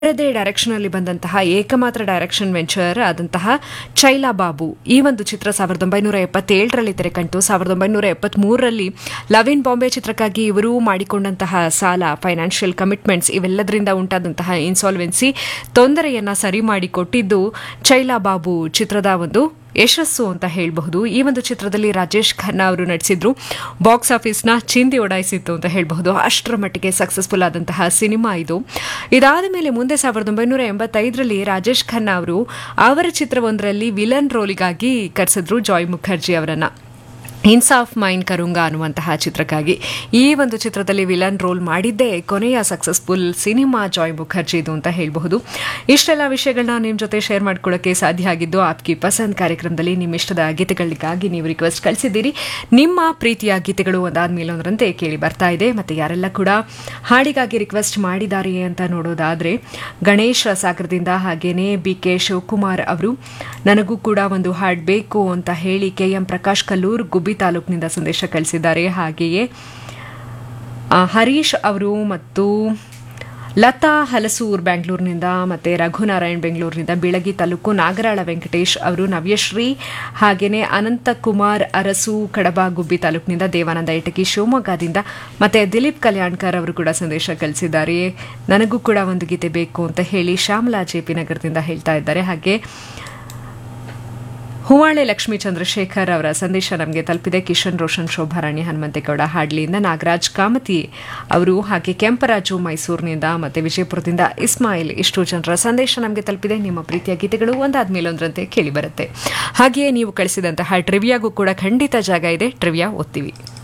ಅವರದೇ ಡೈರೆಕ್ಷನಲ್ಲಿ ಬಂದಂತಹ ಏಕಮಾತ್ರ ಡೈರೆಕ್ಷನ್ ವೆಂಚರ್ ಆದಂತಹ ಚೈಲಾ ಬಾಬು ಈ ಒಂದು ಚಿತ್ರ ಸಾವಿರದ ಒಂಬೈನೂರ ಎಪ್ಪತ್ತೇಳರಲ್ಲಿ ತೆರೆ ಕಂಡು ಸಾವಿರದ ಒಂಬೈನೂರ ಎಪ್ಪತ್ಮೂರರಲ್ಲಿ ಲವ್ ಇನ್ ಬಾಂಬೆ ಚಿತ್ರಕ್ಕಾಗಿ ಇವರು ಮಾಡಿಕೊಂಡಂತಹ ಸಾಲ ಫೈನಾನ್ಷಿಯಲ್ ಕಮಿಟ್ಮೆಂಟ್ಸ್ ಇವೆಲ್ಲದರಿಂದ ಉಂಟಾದಂತಹ ಇನ್ಸಾಲ್ವೆನ್ಸಿ ತೊಂದರೆಯನ್ನ ಸರಿ ಮಾಡಿಕೊಟ್ಟಿದ್ದು ಚೈಲಾ ಬಾಬು ಚಿತ್ರದ ಒಂದು ಯಶಸ್ಸು ಅಂತ ಹೇಳಬಹುದು ಈ ಒಂದು ಚಿತ್ರದಲ್ಲಿ ರಾಜೇಶ್ ಖನ್ನಾ ಅವರು ನಟಿಸಿದ್ರು ಬಾಕ್ಸ್ ಆಫೀಸ್ನ ಚಿಂದಿ ಒಡಾಯಿಸಿತ್ತು ಅಂತ ಹೇಳಬಹುದು ಅಷ್ಟರ ಮಟ್ಟಿಗೆ ಸಕ್ಸಸ್ಫುಲ್ ಆದಂತಹ ಸಿನಿಮಾ ಇದು ಇದಾದ ಮೇಲೆ ಮುಂದೆ ಸಾವಿರದ ಒಂಬೈನೂರ ಎಂಬತ್ತೈದರಲ್ಲಿ ರಾಜೇಶ್ ಖನ್ನಾ ಅವರು ಅವರ ಚಿತ್ರವೊಂದರಲ್ಲಿ ವಿಲನ್ ರೋಲಿಗಾಗಿ ಕರೆಸಿದ್ರು ಜಾಯ್ ಮುಖರ್ಜಿ ಅವರನ್ನ ಇನ್ಸಾಫ್ ಮೈನ್ ಕರುಂಗ ಅನ್ನುವಂತಹ ಚಿತ್ರಕ್ಕಾಗಿ ಈ ಒಂದು ಚಿತ್ರದಲ್ಲಿ ವಿಲನ್ ರೋಲ್ ಮಾಡಿದ್ದೇ ಕೊನೆಯ ಸಕ್ಸಸ್ಫುಲ್ ಸಿನಿಮಾ ಜಾಯ್ ಮುಖರ್ಜಿದು ಅಂತ ಹೇಳಬಹುದು ಇಷ್ಟೆಲ್ಲ ವಿಷಯಗಳನ್ನ ನಿಮ್ಮ ಜೊತೆ ಶೇರ್ ಮಾಡ್ಕೊಳ್ಳೋಕ್ಕೆ ಸಾಧ್ಯ ಆಗಿದ್ದು ಆಪ್ಕಿ ಪಸಂದ್ ಕಾರ್ಯಕ್ರಮದಲ್ಲಿ ನಿಮ್ಮ ಇಷ್ಟದ ಗೀತೆಗಳಿಗಾಗಿ ನೀವು ರಿಕ್ವೆಸ್ಟ್ ಕಳಿಸಿದ್ದೀರಿ ನಿಮ್ಮ ಪ್ರೀತಿಯ ಗೀತೆಗಳು ಒಂದಾದ್ಮೇಲೆ ಒಂದರಂತೆ ಕೇಳಿ ಬರ್ತಾ ಇದೆ ಮತ್ತೆ ಯಾರೆಲ್ಲ ಕೂಡ ಹಾಡಿಗಾಗಿ ರಿಕ್ವೆಸ್ಟ್ ಮಾಡಿದ್ದಾರೆ ಅಂತ ನೋಡೋದಾದ್ರೆ ಗಣೇಶ್ ಸಾಗರದಿಂದ ಹಾಗೇನೆ ಬಿ ಕೆ ಶಿವಕುಮಾರ್ ಅವರು ನನಗೂ ಕೂಡ ಒಂದು ಹಾಡ್ ಬೇಕು ಅಂತ ಹೇಳಿ ಕೆ ಎಂ ಪ್ರಕಾಶ್ ಕಲ್ಲೂರ್ ಗುಬ್ಬಿ ತಾಲೂಕಿನಿಂದ ಸಂದೇಶ ಕಳಿಸಿದ್ದಾರೆ ಹಾಗೆಯೇ ಆ, ಹರೀಶ್ ಅವರು ಮತ್ತು ಲತಾ ಹಲಸೂರ್ ಬೆಂಗಳೂರಿನಿಂದ ಮತ್ತು ರಘುನಾರಾಯಣ್ ಬೆಂಗಳೂರಿನಿಂದ ಬೀಳಗಿ ತಾಲೂಕು ನಾಗರಾಳ ವೆಂಕಟೇಶ್ ಅವರು ನವ್ಯಶ್ರೀ ಹಾಗೆಯೇ ಅನಂತಕುಮಾರ್ ಅರಸು ಕಡಬ ಗುಬ್ಬಿ ತಾಲೂಕಿನಿಂದ ದೇವಾನಂದ ಇಟಕಿ ಶಿವಮೊಗ್ಗದಿಂದ ಮತ್ತು ದಿಲೀಪ್ ಕಲ್ಯಾಣ್ಕರ್ ಅವರು ಕೂಡ ಸಂದೇಶ ಕಳಿಸಿದ್ದಾರೆ ನನಗೂ ಕೂಡ ಒಂದು ಗೀತೆ ಬೇಕು ಅಂತ ಹೇಳಿ ಶ್ಯಾಮಲಾ ಜೆ ಪಿ ನಗರದಿಂದ ಹೇಳ್ತಾ ಇದ್ದಾರೆ ಹಾಗೆ ಹೂವಾಳೆ ಲಕ್ಷ್ಮೀ ಚಂದ್ರಶೇಖರ್ ಅವರ ಸಂದೇಶ ನಮಗೆ ತಲುಪಿದೆ ಕಿಶನ್ ರೋಷನ್ ಶೋಭಾರಾಣಿ ಹನುಮಂತೇಗೌಡ ಹಾಡ್ಲಿಯಿಂದ ನಾಗರಾಜ್ ಕಾಮತಿ ಅವರು ಹಾಗೆ ಕೆಂಪರಾಜು ಮೈಸೂರಿನಿಂದ ಮತ್ತೆ ವಿಜಯಪುರದಿಂದ ಇಸ್ಮಾಯಿಲ್ ಇಷ್ಟು ಜನರ ಸಂದೇಶ ನಮಗೆ ತಲುಪಿದೆ ನಿಮ್ಮ ಪ್ರೀತಿಯ ಗೀತೆಗಳು ಒಂದಾದ್ಮೇಲೆ ಒಂದರಂತೆ ಕೇಳಿ ಬರುತ್ತೆ ಹಾಗೆಯೇ ನೀವು ಕಳಿಸಿದಂತಹ ಟ್ರಿವಿಯಾಗೂ ಕೂಡ ಖಂಡಿತ ಜಾಗ ಇದೆ ಟ್ರಿವಿಯಾ ಓದ್ತೀವಿ